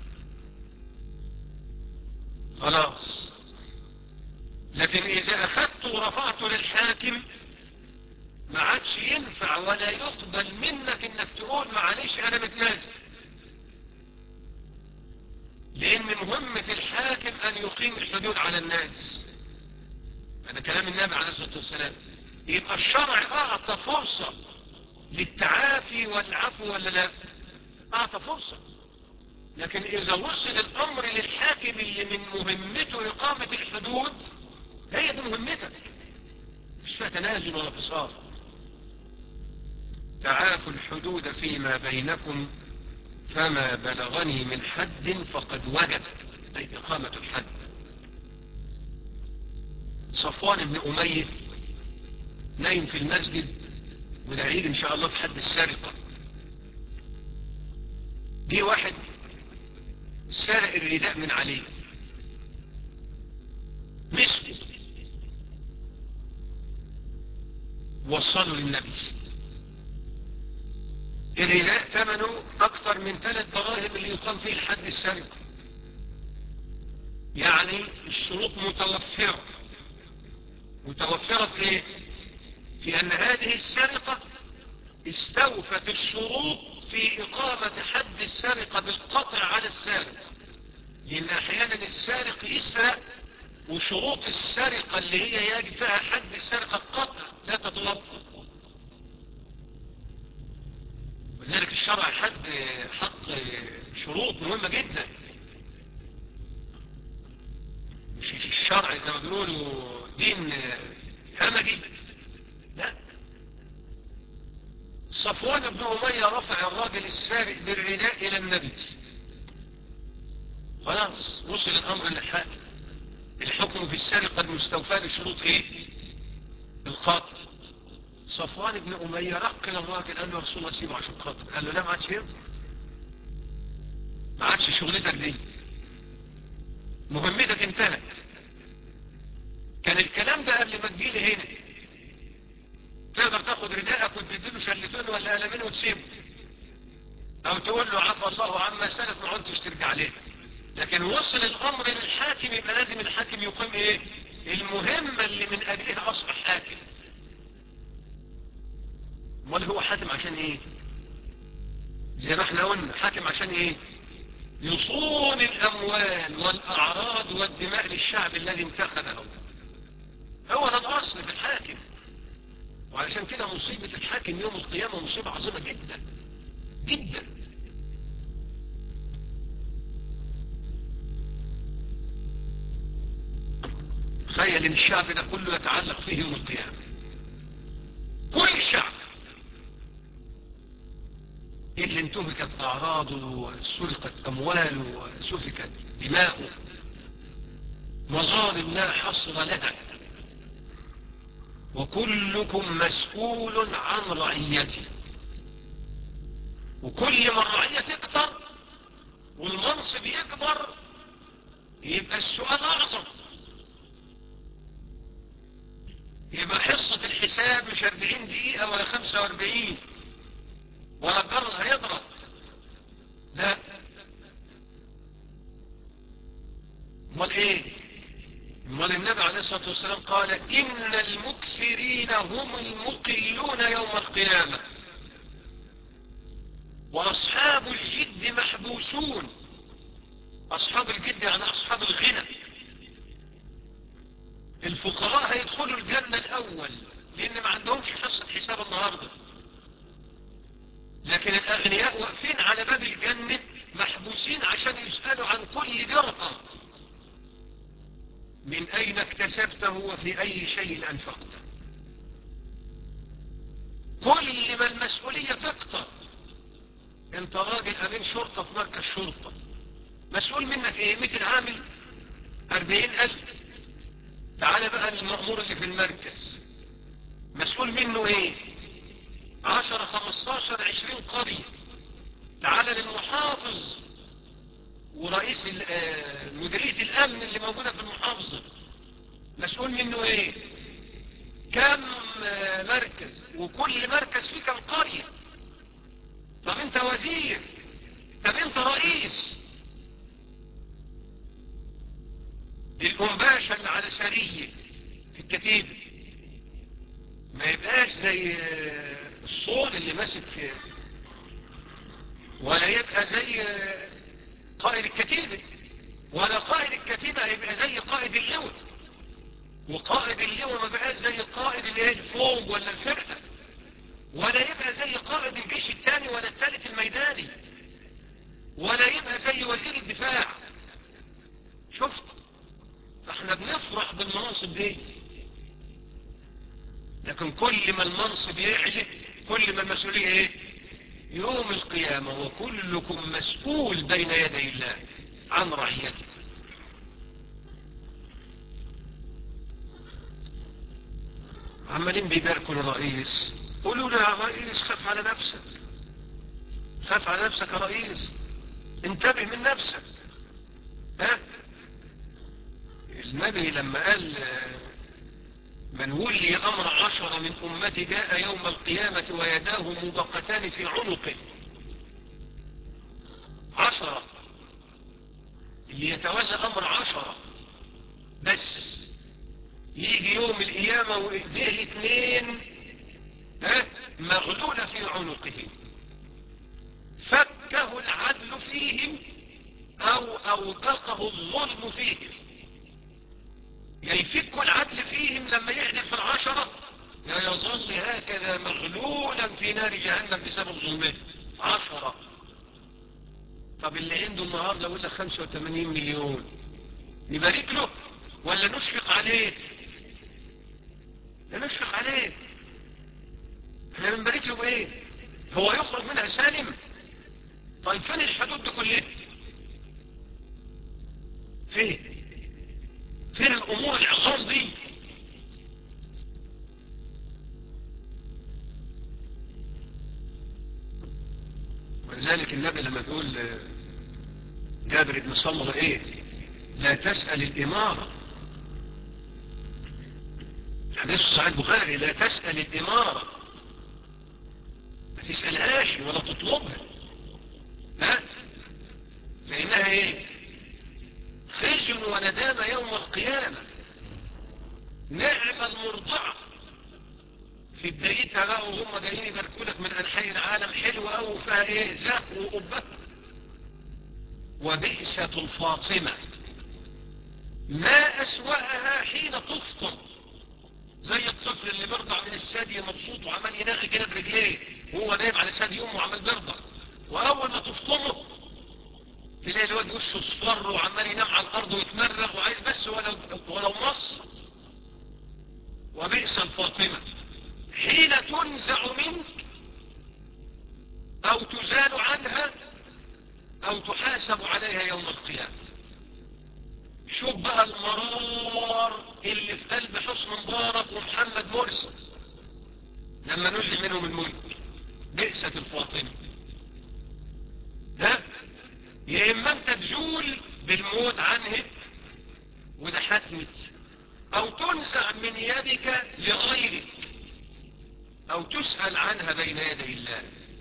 خلاص لكن اذا اخذته ورفعته للحاكم ما عادش ينفع ولا يقبل منك انك تقول معلش انا متنازل لان مهمة الحاكم ان يقيم الحدود على الناس هذا كلام النبي عليه الصلاة والسلام يبقى الشرع اعطى فرصة للتعافي والعفو ولا لا اعطى فرصة لكن اذا وصل الامر للحاكم اللي من مهمته اقامة الحدود هي دي مهمتك مش فيها تنازل ولا فصال تعافوا الحدود فيما بينكم فما بلغني من حد فقد وجب أي إقامة الحد صفوان بن أمية نايم في المسجد ونعيد إن شاء الله في حد السرقة دي واحد سرق الرداء من عليه مسكه وصلوا للنبي الرداء ثمنه اكثر من ثلاث دراهم اللي يقام فيه الحد السرقة يعني الشروط متوفرة متوفرة في ايه في ان هذه السرقة استوفت الشروط في اقامة حد السرقة بالقطع على السارق لان احيانا السارق يسرق وشروط السرقة اللي هي يجب فيها حد السرقة القطع لا تتوفر ولذلك الشرع حد حط شروط مهمة جدا مش الشرع زي ما بيقولوا دين همجي لا صفوان بن أمية رفع الراجل السارق بالرداء إلى النبي خلاص وصل الأمر للحاكم الحكم في السرقة المستوفاة للشروط ايه الخاطر صفوان بن أمية رقل الراجل قال له رسول الله سيبه عشان خاطر قال له لا ما عادش ينفع ما عادش شغلتك دي مهمتك انتهت كان الكلام ده قبل ما تجيلي هنا تقدر تاخد رداءك وتديله شلتين ولا قلمين وتسيبه او تقول له عفى الله عما سلف ما عدتش ترجع عليه لكن وصل الامر للحاكم يبقى لازم الحاكم يقيم ايه المهمة اللي من اجلها اصبح حاكم امال هو حاكم عشان ايه زي ما احنا قلنا حاكم عشان ايه يصون الاموال والاعراض والدماء للشعب الذي انتخبه هو ده الاصل في الحاكم وعلشان كده مصيبة الحاكم يوم القيامة مصيبة عظيمة جدا جدا تخيل ان الشعب ده كله يتعلق فيه يوم القيامة كل الشعب اللي انتهكت اعراضه وسرقت امواله وسفكت دماؤه مظالم لا حصر لها وكلكم مسؤول عن رعيته وكل ما الرعية تكتر والمنصب يكبر يبقى السؤال اعظم يبقى حصة الحساب مش 40 دقيقة ولا 45 ولا الجرس هيضرب لا امال ايه امال النبي عليه الصلاة والسلام قال ان المكثرين هم المقلون يوم القيامة واصحاب الجد محبوسون اصحاب الجد يعني اصحاب الغنى الفقراء هيدخلوا الجنة الاول لان ما عندهمش حصة حساب النهاردة لكن الاغنياء واقفين على باب الجنة محبوسين عشان يسألوا عن كل درهم من اين اكتسبته وفي اي شيء انفقته كل ما المسؤولية تكتر انت راجل امين شرطة في مركز شرطة مسؤول منك ايه 200 عامل 40000 تعال بقى المأمور اللي في المركز مسؤول منه ايه عشرة خمستاشر عشرين قرية تعال للمحافظ ورئيس مديرية الامن اللي موجودة في المحافظة مسؤول منه ايه كم مركز وكل مركز فيه كم قرية طب انت وزير طب انت رئيس الأنباشا اللي على سرية في الكتيبة ما يبقاش زي الصول اللي ماسك ولا يبقى زي قائد الكتيبة ولا قائد الكتيبة يبقى زي قائد اللواء وقائد اللواء ما بقاش زي قائد اللي هي الفوق ولا الفرقة ولا يبقى زي قائد الجيش الثاني ولا الثالث الميداني ولا يبقى زي وزير الدفاع شفت فاحنا بنفرح بالمناصب دي لكن كل ما المنصب يعلى كل ما المسؤولية ايه يوم القيامة وكلكم مسؤول بين يدي الله عن رعيته عمالين بيباركوا للرئيس قولوا له يا رئيس خاف على نفسك خاف على نفسك يا رئيس انتبه من نفسك ها النبي لما قال من ولي أمر عشر من أمتي جاء يوم القيامة ويداه مبقتان في عنقه عشرة اللي يتولى أمر عشرة بس يجي يوم القيامة وإيديه الاثنين ها مغلولة في عنقه فكه العدل فيهم أو أوبقه الظلم فيهم يفك العدل فيهم لما يعدل في العشرة لا يظل هكذا مغلولا في نار جهنم بسبب ظلمه عشرة طب اللي عنده النهاردة يقول لك 85 مليون نبارك له ولا نشفق عليه لا نشفق عليه احنا بنبارك له بايه هو يخرج منها سالم طيب فين الحدود دي كلها فين فين الامور العظام دي ولذلك النبي لما يقول جابر بن صمغ ايه لا تسأل الامارة حديث صحيح البخاري لا تسأل الامارة ما تسألهاش ولا تطلبها ها فإنها ايه خزي وندامة يوم القيامة نعم المرضعة في بدايتها بقى وهم جايين يباركوا لك من أنحاء العالم حلوة أو فيها إيه زاف وقبة وبئسة الفاطمة ما أسوأها حين تفطم زي الطفل اللي بيرضع من الثدي مبسوط وعمال يناغي كده برجليه وهو نايم على ثدي امه وعمال بيرضع واول ما تفطمه تلاقي الواد وشه اصفر وعمال ينام على الارض ويتمرغ وعايز بس ولو ولو مص وبئس الفاطمه حين تنزع منك او تزال عنها او تحاسب عليها يوم القيامه شوف بقى المرار اللي في قلب حسن مبارك ومحمد مرسي لما نزل منهم الملك بئسة الفاطمة ها يا اما انت تجول بالموت عنه وده حتمت او تنزع من يدك لغيرك او تسأل عنها بين يدي الله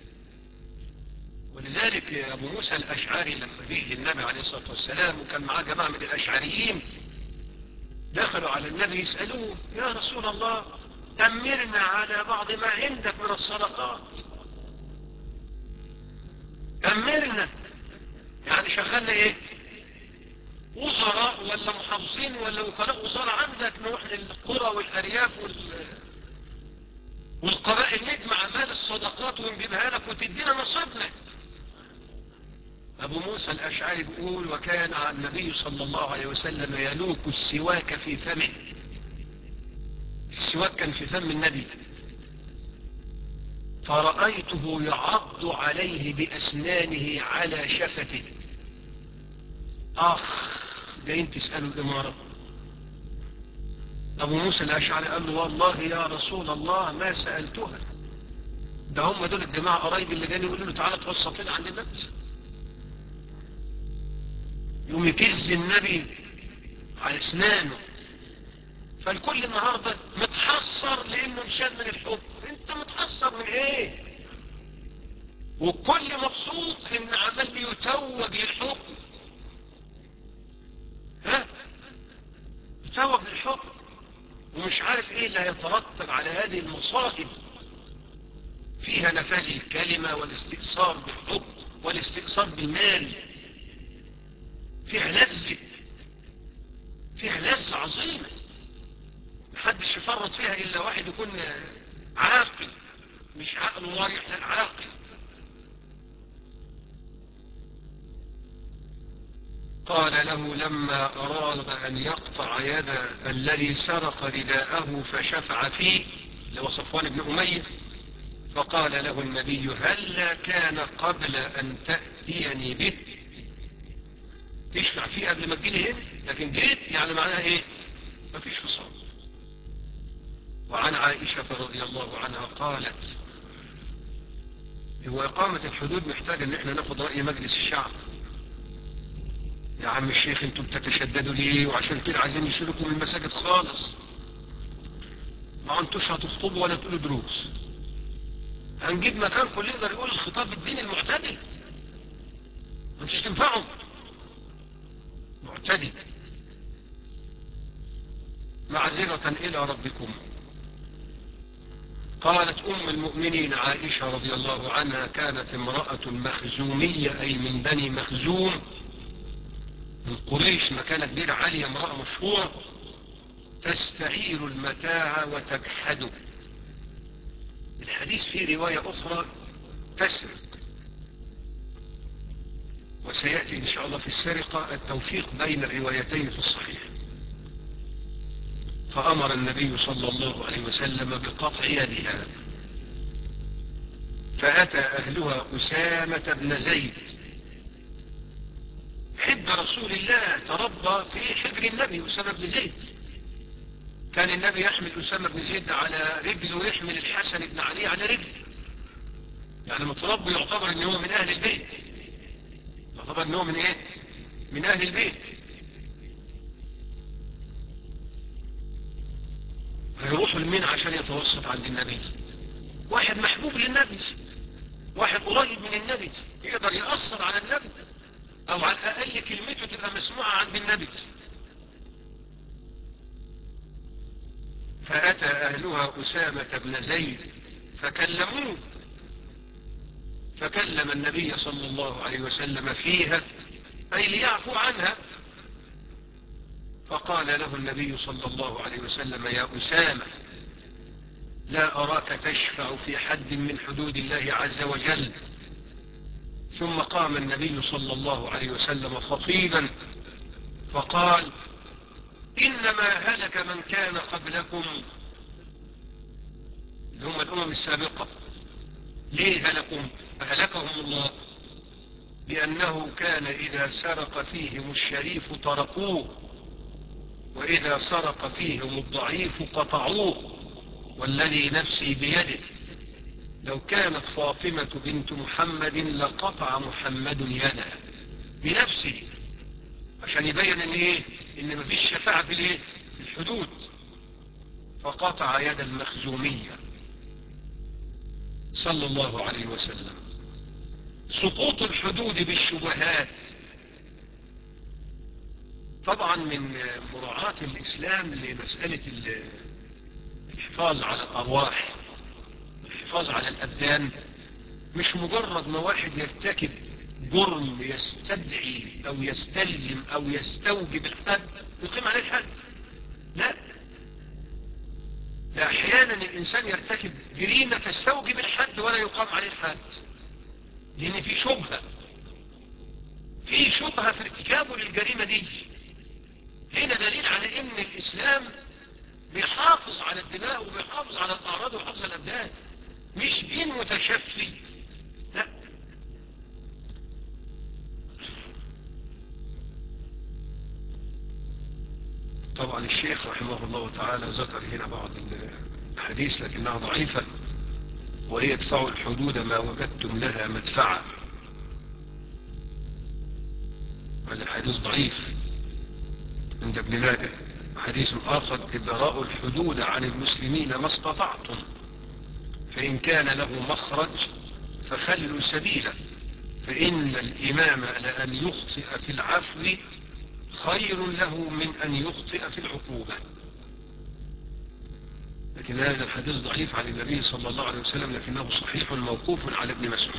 ولذلك ابو موسى الاشعري لما جه للنبي عليه الصلاة والسلام وكان معاه جماعة من الاشعريين دخلوا على النبي يسألوه يا رسول الله أمرنا على بعض ما عندك من الصدقات أمرنا يعني شغلنا ايه وزراء ولا محافظين ولا وكلاء وزراء عندك نروح للقرى والأرياف وال... والقبائل نجمع مال الصدقات ونجيبها لك وتدينا نصيبنا أبو موسى الأشعري بيقول وكان النبي صلى الله عليه وسلم يلوك السواك في فمه السواك كان في فم النبي فرأيته يعض عليه بأسنانه على شفته أخ جايين تسألوا الإمارة أبو موسى الأشعري قال له والله يا رسول الله ما سألتها ده هم دول الجماعة قرايب اللي جاني يقولوا له تعالى توسط لنا عند النبي يقوم يكز النبي على اسنانه فالكل النهاردة متحصر لانه مشان من الحب انت متحصر من ايه والكل مبسوط ان عمال بيتوج للحب ها يتوج للحب ومش عارف ايه اللي هيترتب على هذه المصائب فيها نفاذ الكلمة والاستئثار بالحب والاستئثار بالمال فيها لذة فيها لذة عظيمة محدش يفرط فيها إلا واحد يكون عاقل مش عقل واضح لا عاقل قال له لما أراد أن يقطع يد الذي سرق رداءه فشفع فيه لو صفوان بن أمية فقال له النبي هل كان قبل أن تأتيني به تشفع فيه قبل ما تجيني هنا لكن جيت يعني معناها ايه مفيش فصال وعن عائشة رضي الله عنها قالت هو إقامة الحدود محتاج ان احنا ناخد رأي مجلس الشعب يا عم الشيخ انتوا بتتشددوا ليه وعشان كده عايزين يشيلكم من المساجد خالص ما انتوش هتخطبوا ولا تقولوا دروس هنجيب مكان كل يقدر يقول الخطاب الديني المعتدل ما انتوش تنفعوا معتدل معذرة إلى ربكم قالت أم المؤمنين عائشة رضي الله عنها كانت امرأة مخزومية أي من بني مخزوم من قريش مكانة كبيرة عالية امرأة مشهورة تستعير المتاع وتجحده الحديث في رواية أخرى تسرق وسيأتي إن شاء الله في السرقة التوفيق بين الروايتين في الصحيح فأمر النبي صلى الله عليه وسلم بقطع يدها فأتى أهلها أسامة بن زيد حب رسول الله تربى في حجر النبي أسامة بن زيد كان النبي يحمل أسامة بن زيد على رجل ويحمل الحسن بن علي على رجل يعني متربي يعتبر ان هو من أهل البيت يعتبر ان هو من ايه من أهل البيت هيروحوا لمين عشان يتوسط عند النبي واحد محبوب للنبي واحد قريب من النبي يقدر يأثر على النبي او على الاقل كلمته تبقى مسموعة عند النبي فأتى أهلها أسامة بن زيد فكلموه فكلم النبي صلى الله عليه وسلم فيها أي ليعفو عنها فقال له النبي صلى الله عليه وسلم يا أسامة لا أراك تشفع في حد من حدود الله عز وجل ثم قام النبي صلى الله عليه وسلم خطيبا فقال إنما هلك من كان قبلكم اللي هم الأمم السابقة ليه هلكم أهلكهم الله لأنه كان إذا سرق فيهم الشريف تركوه وإذا سرق فيهم الضعيف قطعوه والذي نفسي بيده لو كانت فاطمة بنت محمد لقطع محمد يدها بنفسه عشان يبين ان ايه ان مفيش شفاعة في الايه في الحدود فقطع يد المخزومية صلى الله عليه وسلم سقوط الحدود بالشبهات طبعا من مراعاة الإسلام لمسألة الحفاظ على الأرواح الحفاظ على الأبدان مش مجرد ما واحد يرتكب جرم يستدعي أو يستلزم أو يستوجب الحد يقيم عليه الحد لا ده أحيانا الإنسان يرتكب جريمة تستوجب الحد ولا يقام عليه الحد لأن في شبهة في شبهة في ارتكابه للجريمة دي هنا دليل على ان الاسلام بيحافظ على الدماء وبيحافظ على الاعراض وبيحافظ على الابدان مش دين متشفي لا طبعا الشيخ رحمه الله تعالى ذكر هنا بعض الحديث لكنها ضعيفة وهي ادفعوا الحدود ما وجدتم لها مدفعا هذا الحديث ضعيف عند ابن ماجه حديث آخر إدراء الحدود عن المسلمين ما استطعتم فإن كان له مخرج فخلوا سبيله فإن الإمام لأن يخطئ في العفو خير له من أن يخطئ في العقوبة لكن هذا الحديث ضعيف عن النبي صلى الله عليه وسلم لكنه صحيح موقوف على ابن مسعود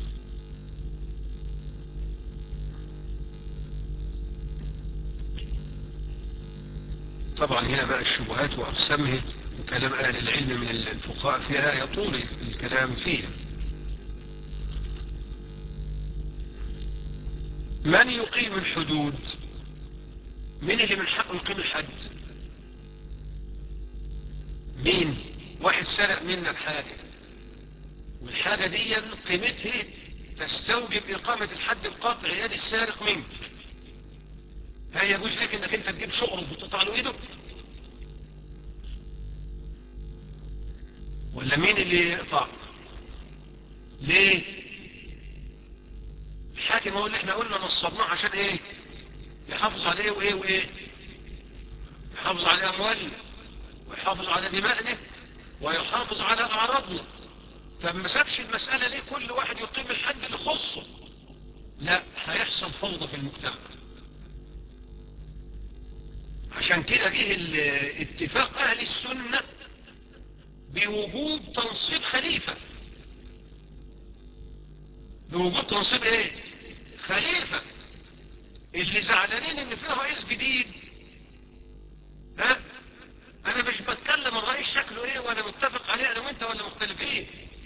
طبعا هنا بقى الشبهات وأقسامها وكلام أهل العلم من الفقهاء فيها يطول الكلام فيها من يقيم الحدود مين اللي من حقه يقيم الحد مين واحد سرق منا الحاجة والحاجة دي قيمتها تستوجب إقامة الحد القاطع يد السارق منك هل يجوز لك انك انت تجيب شغله وتقطع له ايده ولا مين اللي يقطع ليه الحاكم هو اللي احنا قلنا نصبناه عشان ايه يحافظ على ايه وايه وايه يحافظ على اموالنا ويحافظ على دمائنا ويحافظ على اعراضنا فما سابش المسألة ليه كل واحد يقيم الحد اللي خصه لا هيحصل فوضى في المجتمع عشان كده جه اتفاق اهل السنة بوجوب تنصيب خليفة بوجوب تنصيب ايه خليفة اللي زعلانين ان فيه رئيس جديد ها انا مش بتكلم الرئيس شكله ايه وانا متفق عليه انا وانت ولا مختلفين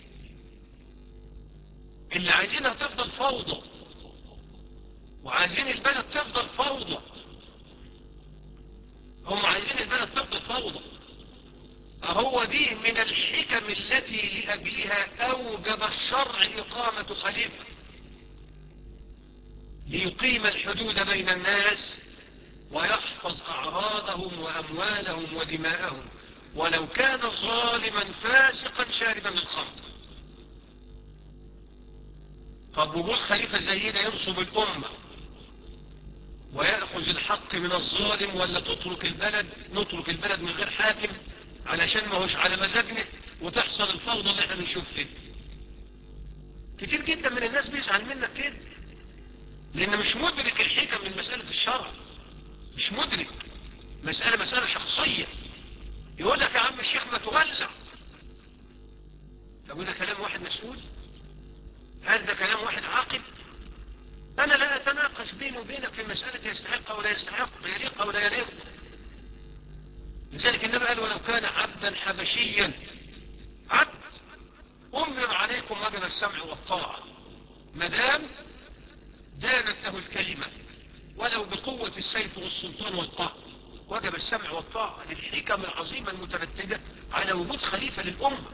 اللي عايزينها تفضل فوضى وعايزين البلد تفضل فوضى هم عايزين البلد تفضل فوضى هو دي من الحكم التي لأجلها أوجب الشرع إقامة خليفة ليقيم الحدود بين الناس ويحفظ أعراضهم وأموالهم ودماءهم ولو كان ظالما فاسقا شاربا للخمر طب وجود خليفة زي ده ينصب الأمة ويأخذ الحق من الظالم ولا تترك البلد نترك البلد من غير حاكم علشان ما هوش على مزاجنا وتحصل الفوضى اللي احنا بنشوف فيه كتير جدا من الناس بيزعل منك كده لان مش مدرك الحكم من مسألة الشرع مش مدرك مسألة مسألة شخصية يقول لك يا عم الشيخ ما تولع طب ده كلام واحد مسؤول هل ده كلام واحد عاقل انا لا اتناقش بيني وبينك في مسألة يستحق او لا يستحق يليق او لا يليق لذلك النبي قال ولو كان عبدا حبشيا عبد أمر عليكم وجب السمع والطاعة مدام دانت له الكلمة ولو بقوة السيف والسلطان والقهر وجب السمع والطاعة للحكم العظيمة المترتبة على وجود خليفة للأمة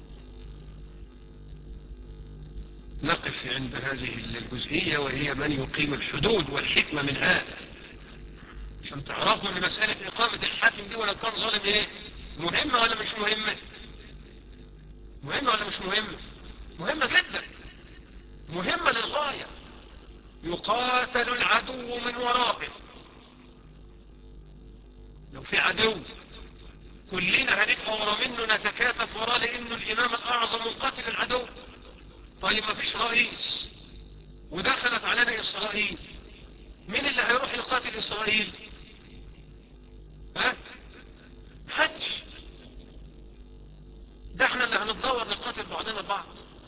نقف عند هذه الجزئية وهي من يقيم الحدود والحكمة من هذا عشان تعرفوا ان مسألة اقامة الحاكم دي ولو كان ظالم ايه مهمة ولا مش مهمة مهمة ولا مش مهمة مهمة جدا مهمة للغاية يقاتل العدو من ورائه لو في عدو كلنا هنبقى ورا منه نتكاتف وراه لانه الامام الاعظم منقتل العدو طيب ما فيش رئيس ودخلت علينا اسرائيل مين اللي هيروح يقاتل اسرائيل ها حدش ده احنا اللي هنتدور نقاتل بعضنا بعض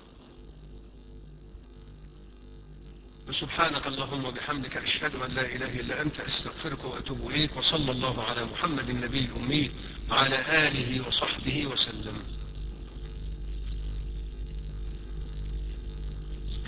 وسبحانك اللهم وبحمدك أشهد أن لا إله إلا أنت أستغفرك وأتوب إليك وصلى الله على محمد النبي الأمي وعلى آله وصحبه وسلم